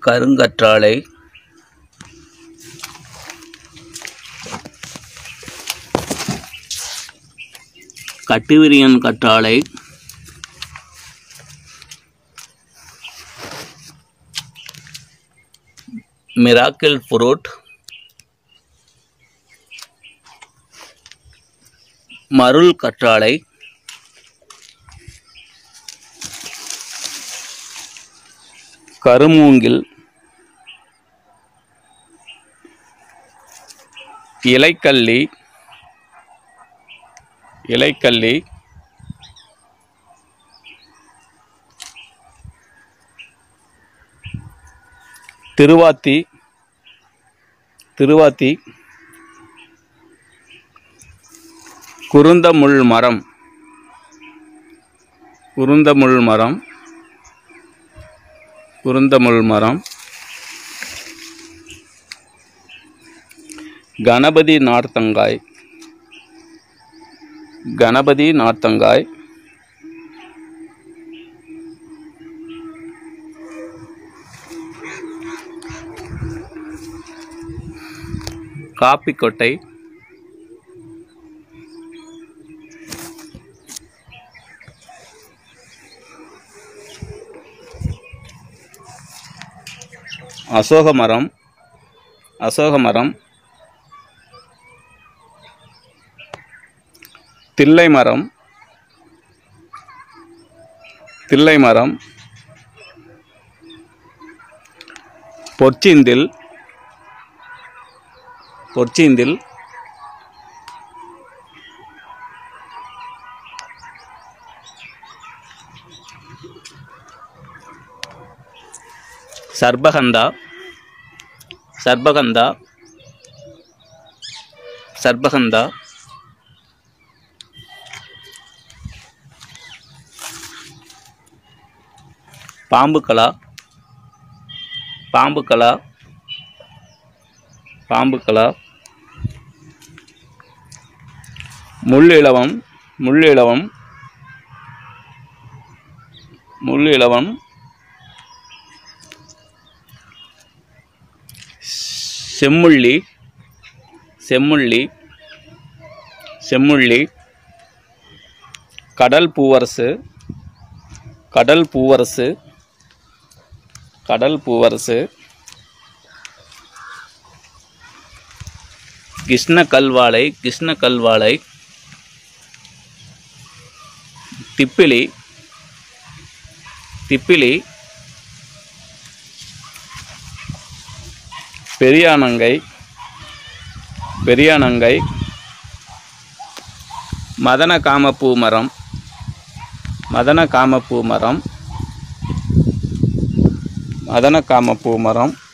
கருங்கற்றாழை கட்டுவிரியன் கற்றாழை miracle fruit மருள் கற்றாழை கருமூங்கில் இலைக்கல்லி இலைக்கல்லி திருவாத்தி திருவாத்தி குருந்தமுள் மரம் குருந்தமுள் மரம் குருந்தமுள் மரம் கணபதி நார்த்தங்காய் கணபதி நார்த்தங்காய் காப்பி கொட்டை அசோக மரம் அசோக மரம் தில்லை மரம் தில்லை மரம் பொற்சிந்தில் பொற்சிந்தில் சர்பகந்தா சர்பகந்தா சர்பகந்தா பாம்புக்கலா பாம்புக்கலா பாம்புக்கலா முள்ளிளவம் முள்ளிளவம் முள்ளிளவம் செம்முள்ளி செம்முள்ளி செம்முள்ளி கடல் பூவரசு கடல் பூவரசு கடல் பூவரசு கிருஷ்ண கல்வாழை கிருஷ்ண கல்வாழை திப்பிலி திப்பிலி பெரியானங்கை பெரியானங்கை மதன காமப்பூ மரம் மதன காமப்பூ மரம் மதன காமப்பூ மரம்